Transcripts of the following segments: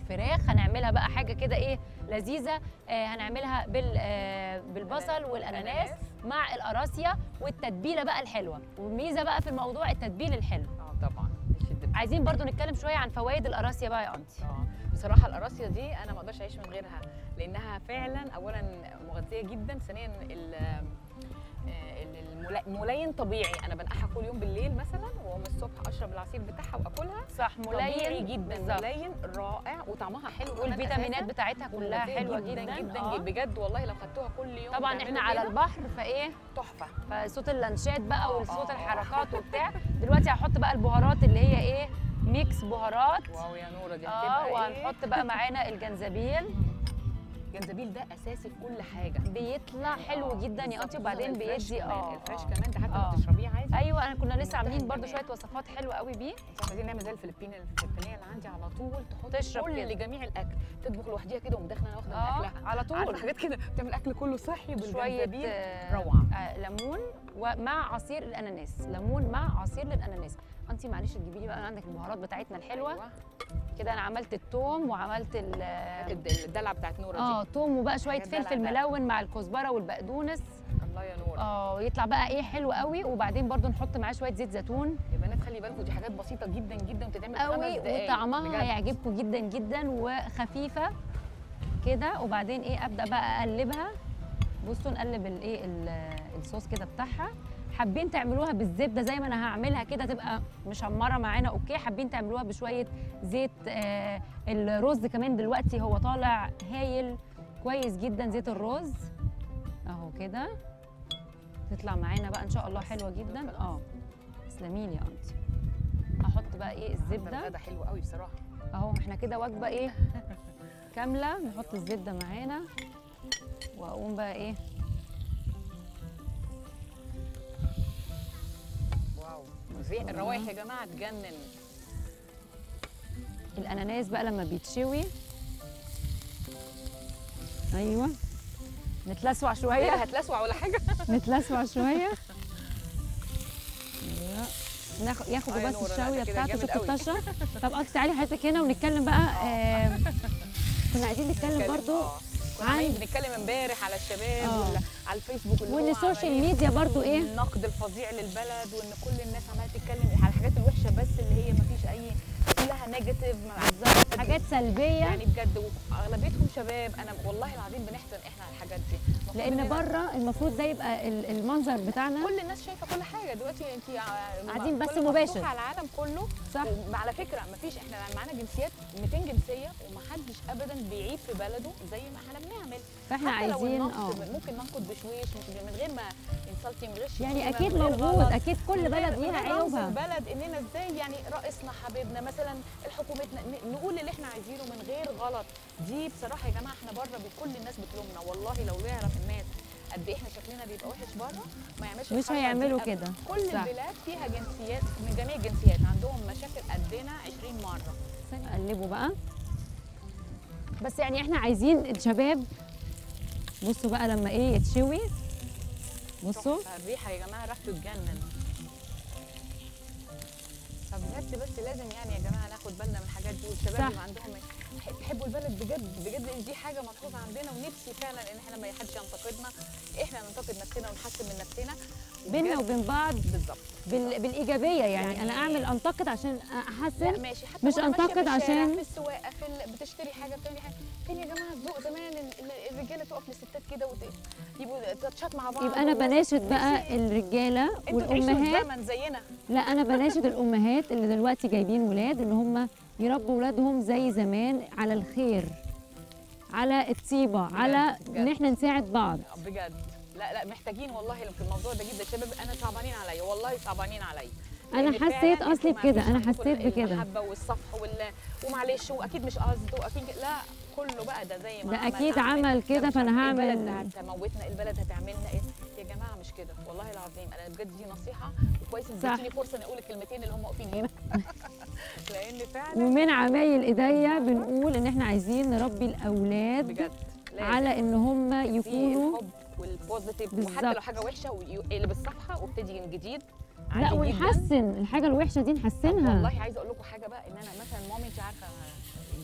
بالفراخ هنعملها بقى حاجه كده ايه لذيذه آه هنعملها بال آه بالبصل والاناناس مع القراصيه والتتبيله بقى الحلوه والميزه بقى في الموضوع التتبيل الحلو اه طبعا يشد عايزين برضو نتكلم شويه عن فوائد القراصيه بقى يا انتي اه بصراحه القراصيه دي انا ما اقدرش اعيش من غيرها لانها فعلا اولا مغذيه جدا ثانيا ال- آه، الملا- الملين طبيعي انا بنقعها كل يوم بالليل مثلا واقوم الصبح اشرب العصير بتاعها واكلها صح طبيعي ملين جدا بالظبط. ملين رائع وطعمها حلو كمان والفيتامينات أساساً. بتاعتها كلها مغذية حلوه جدا, جدا آه. بجد والله لو خدتوها كل يوم طبعا تعملوا احنا على كده، البحر فايه تحفه فصوت اللانشات بقى وصوت آه. الحركات وبتاع دلوقتي هحط بقى البهارات اللي هي ايه ميكس بهارات واو يا نوره دي اه هتبقى ايه وهنحط بقى معانا الجنزبيل الجنزبيل ده اساسي في كل حاجه بيطلع حلو آه، جدا يا بالظبط، انتي وبعدين خصوصاً الفريش بيدي كمان. اه الفريش آه. كمان ده حتى آه. لو تشربيه عادي ايوه انا كنا لسه منتهى عاملين برضو الجمال. شويه وصفات حلوه قوي بيه احنا عايزين نعمل زي الفلبين الفلبينيه اللي عندي على طول تحط تشرب كل كده. جميع الاكل تطبخ لوحديها كده ومدخله انا واخده من اه اكلها على عارفه طول حاجات كده بتعمل اكل كله صحي شويه بالجنزبيل آه، روعه آه ليمون ومع عصير الاناناس ليمون مع عصير للاناناس انتي معلش تجيبي لي بقى عندك البهارات بتاعتنا الحلوه أيوة. كده انا عملت التوم وعملت ال الد- الدلع بتاعت نوره اه دي توم وبقى شويه حاجات دلع فلفل دلع. ملون مع الكزبره والبقدونس الله يا نوره اه يطلع بقى ايه حلو قوي وبعدين برضو نحط معاه شويه زيت زيتون يا بنات خلي بالكم دي حاجات بسيطه جدا جدا وتتعمل في خمس قوي دقايق وطعمها بجد. هيعجبكم جدا جدا وخفيفه كده وبعدين ايه ابدا بقى اقلبها بصوا نقلب الايه ال- الصوص كده بتاعها حابين تعملوها بالزبده زي ما انا هعملها كده تبقى مشمره معانا اوكي حابين تعملوها بشويه زيت آه الرز كمان دلوقتي هو طالع هايل كويس جدا زيت الرز اهو كده تطلع معانا بقى ان شاء الله حلوه جدا اه تسلمي لي يا انتي هحط بقى ايه ده الزبده الغدا حلو قوي بصراحه اهو احنا كده وجبه ايه كامله نحط الزبده معانا واقوم بقى ايه واو الريح- الروايح يا جماعه تجنن الاناناس بقى لما بيتشوي ايوه نتلسوع ايه شويه هتلسوع ولا حاجه نتلسوع شويه ايوه ناخد ياخدوا آه يا بس نورة، لا، الشاويه ده كده بتاعته جامد ست قوي. الطشه طب انت تعالي حضرتك هنا ونتكلم بقى آه كنا عايزين نتكلم نتكلم- برضو آه. كنا عن- عمالين بنتكلم امبارح على الشباب آه. ولا على الفيسبوك اللي وان هو السوشيال عمال ميديا برضو ايه النقد الفظيع للبلد وان كل الناس عماله تتكلم على الحاجات الوحشه بس اللي هي ما فيش اي كلها نيجاتيف بالظبط حاجات سلبيه يعني بجد واغلبيتهم شباب انا والله العظيم بنحزن احنا على الحاجات دي المفروض لان إننا- بره المفروض ده يبقى ال- المنظر بتاعنا كل الناس شايفه كل حاجه دلوقتي انت قاعدين بس كل مباشر. مفتوح على العالم كله صح وعلى فكره ما فيش احنا معانا جنسيات 200 جنسيه ومحدش ابدا بيعيب في بلده زي ما احنا بنعمل فاحنا حتى لو عايزين النقد اه ممكن ننقد بشويش ممكن من غير ما انسلتي من غير شتيمة، يعني من اكيد غير موجود غلط. اكيد كل من بلد غير- ليها من غير رمز عيوبها البلد اننا ازاي يعني رئيسنا حبيبنا مثلا حكومتنا ن- نقول اللي احنا عايزينه من غير غلط دي بصراحه يا جماعه احنا بره كل الناس بتلومنا والله لو يعرف الناس قد ايه احنا شكلنا بيبقى وحش بره ما يعملش مش الحركة دي هيعملوا أبداً. كده كل صح. البلاد فيها جنسيات من جميع الجنسيات عندهم مشاكل قدنا 20 مره قلبوا بقى بس يعني احنا عايزين الشباب بصوا بقى لما ايه يتشوي بصوا تحفة. الريحه يا جماعه ريحته تجنن فبجد بس لازم يعني يا جماعه ناخد بالنا من الحاجات دي والشباب صح. اللي عندهم يح- يحبوا البلد بجد بجد لأن دي حاجه ملحوظه عندنا ونفسي فعلا ان احنا ما حدش ينتقدنا احنا ننتقد نفسنا ونحسن من نفسنا بيننا وبجد- وبين بعض بالظبط بال... بالايجابيه يعني, يعني- انا اعمل انتقد عشان لا احسن ماشي حتى مش وأنا ماشية أنتقد في الشارع، عشان- في السواقه في ال... بتشتري حاجه بتعملي حاجه فين يا جماعه الذوق زمان ال- ال- الرجاله تقف للستات كده ويبقوا تاتشات مع بعض يبقى انا و- بناشد بقى الرجاله انتوا تعيشوا والامهات الزمن زينا لا انا بناشد الامهات اللي دلوقتي جايبين ولاد ان هم يربوا ولادهم زي زمان على الخير على الطيبه على بجد. ان احنا نساعد بعض بجد لا لا محتاجين والله في الموضوع ده جدا شباب انا صعبانين عليا والله صعبانين عليا أنا لأن حسيت فعلاً أصلي انتوا ما بكده، فيش أنا عندكم حسيت بكده. المحبه والصفح وال... ومعلش واكيد مش قصد واكيد لا كله بقى ده زي ما ده عمل أكيد هعمل. عمل ده كده، مش فأنا عارف إيه، هعمل- البلد هتموتنا البلد هتعملنا ايه يا جماعه مش كده والله العظيم انا بجد دي نصيحه وكويس ان صح. اديتيني فرصه ان اقول الكلمتين اللي هم واقفين هنا لان فعلا ومن عمايل ايديا بنقول ان احنا عايزين نربي الاولاد بجد لازم. على ان هم في يكونوا الحب والبوزيتيف بالظبط. وحتى لو حاجه وحشه ويقلب الصفحه وابتدي من جديد لا عادي جداً. ونحسن الحاجه الوحشه دي طب نحسنها والله عايزه اقول لكم حاجه بقى ان انا مثلا مامي انت عارفه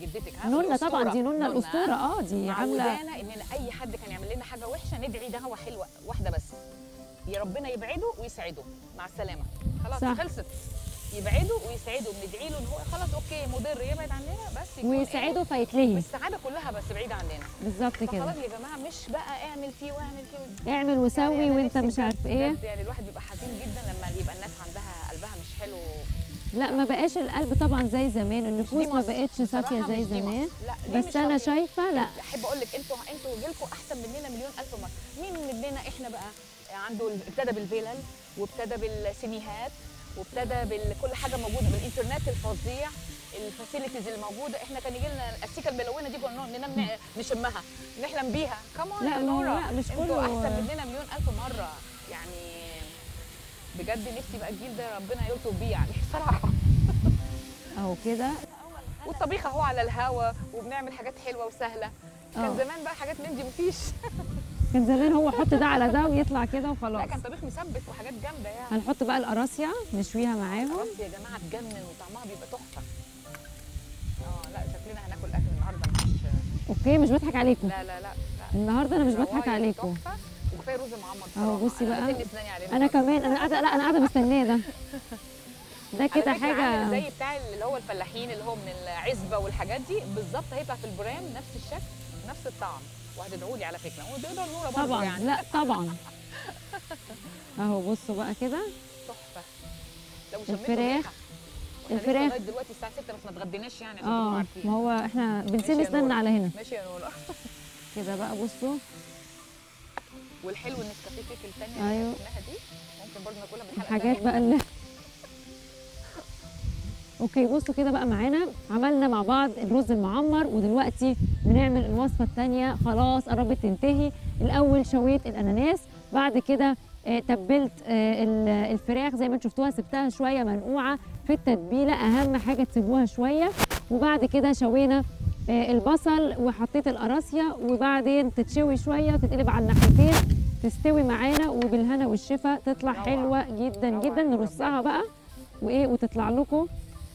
جدتك ها نونا طبعا الأسطورة. دي نونا نونا، الاسطوره اه دي عامله معودانا اننا اي حد كان يعمل لنا حاجه وحشه ندعي ده هو حلوه واحده بس يا ربنا يبعده ويسعده مع السلامه خلاص صح. خلصت يبعده ويسعده بندعي له ان هو خلاص اوكي مضر يبعد عننا بس يكون ويسعده إيه؟ فيتلهي بالسعاده كلها بس بعيده عننا بالظبط فخلاص كده يا جماعه مش بقى اعمل فيه واعمل فيه اعمل وسوي يعني أنا وانت نفسي مش بجد- عارف ايه بجد يعني الواحد بيبقى حزين جدا لما يبقى الناس عندها قلبها مش حلو لا ما بقاش القلب طبعا زي زمان النفوس دي ما مصر. بقتش بصراحة صافيه زي مش دي زمان مصر. لا دي بس مش انا صافية. شايفه لا احب اقول لك انتوا انتوا جيلكم احسن مننا مليون الف مره مين مننا احنا بقى عنده ال- ابتدى بالفيلل وابتدى بالسينيهات وابتدى بكل حاجه موجوده بالانترنت الفظيع الفاسيلتيز اللي موجوده احنا كان يجي لنا السكه الملونه دي كنا ننام ن- نشمها نحلم بيها كمان لا، ما هو لا، مش انتوا كله- احسن مننا مليون الف مره يعني بجد نفسي بقى الجيل ده ربنا يلطف بيه يعني بصراحه اهو كده والطبيخ اهو على الهوا وبنعمل حاجات حلوه وسهله كان اه. زمان بقى حاجات من دي مفيش كان زمان هو حط ده على ده ويطلع كده لا وخلاص كان طبيخ مثبت وحاجات جامده يعني هنحط بقى القراصية نشويها معاهم خلاص يا جماعه تجنن وطعمها بيبقى تحفه اه لا شكلنا هناكل اكل النهارده مش اوكي مش بضحك عليكم لا لا لا, لا. النهارده انا مش بضحك رواية عليكم تحفة، وكفايه رز معمر اهو بصراحة. بصي أنا بقى. هتني اسناني عليه انا النهاردة. كمان انا قاعده لا انا قاعده مستنيه ده ده على كده فكرة عامل حاجه زي بتاع اللي هو الفلاحين اللي هو من العزبه والحاجات دي بالظبط هيطلع في البرام نفس الشكل نفس الطعم وهتدعوا لي على فكره وتقدر نوره برضه طبعا يعني لا طبعا اهو بصوا بقى كده تحفه لو شميتوا الفراخ. الريحة. وإحنا لسه الفراخ. لغايه دلوقتي الساعه 6 بس ما اتغديناش يعني عشان تبقوا اه عارفين ما هو احنا ماشي بنسيب يا اسناننا نورة. على هنا ماشي يا نورا كده بقى بصوا والحلو النسكافيه كيك الثانيه أيوة. اللي شفناها دي ممكن برضه ناكلها من الحلقه الحاجات التانية. بقى اللي اوكي بصوا كده بقى معانا عملنا مع بعض الرز المعمر ودلوقتي بنعمل الوصفه الثانيه خلاص قربت تنتهي الاول شويت الاناناس بعد كده آه، تبلت آه، ال- الفراخ زي ما انتم شفتوها سبتها شويه منقوعه في التتبيله اهم حاجه تسيبوها شويه وبعد كده شوينا آه، البصل وحطيت القراصيه وبعدين تتشوي شويه وتتقلب على الناحيتين تستوي معانا وبالهنا والشفا تطلع روعة. حلوه جدا روعة جدا يا نرصها بقى وايه وتطلع لكم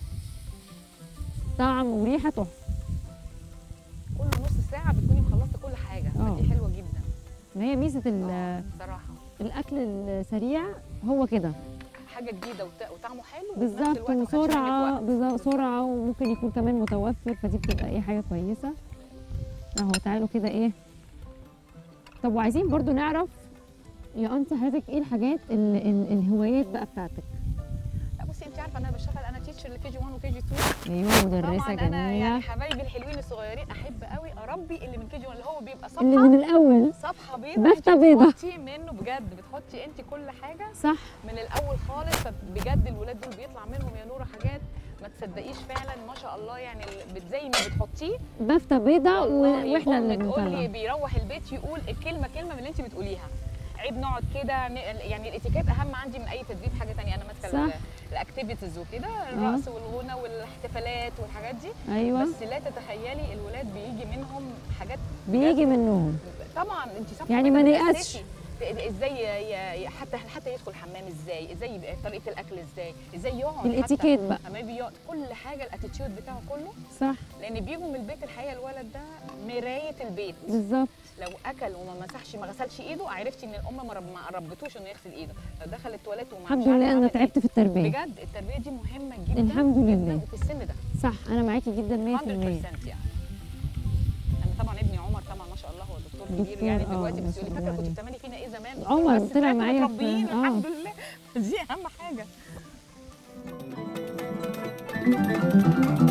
طعم وريحه تحفه كل نص ساعه بتكوني مخلصه كل حاجه آه. دي حلوه جدا ما هي ميزه ال- آه، بصراحه الاكل السريع هو كده حاجه جديده وت- وطعمه حلو وفي نفس بالظبط الوقت ما خدش منك وسرعه وقت. بالظبط سرعه وممكن يكون كمان متوفر فدي بتبقى ايه حاجه كويسه اهو تعالوا كده ايه طب وعايزين برضو نعرف يا انت حضرتك ايه الحاجات ال ال الهوايات بقى بتاعتك لا بصي انت عارفه انا بشتغل انا تيتشر لكي جي 1 وكي جي 2 ايوه مدرسه طبعا انا جميله يعني حبايبي الحلوين الصغيرين احب قوي اربي اللي من كي جي 1 اللي هو بيبقى اللي صفحه من الاول صفحه بيضاء بافتة انت بيضاء. بتحطي منه بجد بتحطي انت كل حاجه صح من الاول خالص فبجد الولاد دول بيطلع منهم يا نوره حاجات ما تصدقيش فعلا ما شاء الله يعني ال- بت- زي ما بتحطيه بافته بيضه والله و- واحنا اللي الأم تقول لي بنطلع بيروح البيت يقول الكلمه كلمه من اللي انت بتقوليها عيب نقعد كده ن- يعني الاتيكيت اهم عندي من اي تدريب حاجه تانية انا ماسكه صح. ال- الاكتيفيتيز وكده الرقص والغنى والاحتفالات والحاجات دي ايوه بس لا تتخيلي الولاد بيجي منهم حاجات بيجي منهم طبعا انت صح يعني ما نيأسش. ازاي ي- ي- حتى حتى يدخل الحمام ازاي ازاي يبقى طريقه الاكل ازاي ازاي يقعد حتى الاتيكيت بقى اما يجي يقعد كل حاجه الاتيتيود بتاعه كله صح لان بيجوا من البيت الحقيقه الولد ده مرايه البيت بالظبط لو اكل وما مسحش ما غسلش ايده عرفتي ان الام ما رب- ما ربتوش انه يغسل ايده لو دخل التواليت وما الحمد مش عارفة لله انا يعمل إيه. تعبت في التربيه بجد التربيه دي مهمه جدا الحمد جدا لله. وفي السن ده صح انا معاكي جدا 100% 100% يعني انا طبعا ابني عمر طبعا ما شاء الله هو دكتور كبير دكتور، يعني آه، دلوقتي ما بس شاء يقول لي الله فاكره كنت عليه. بتعملي فينا ايه زمان عمر بس طلع طلعتوا معايا في- متربيين آه. الحمد لله دي اهم حاجه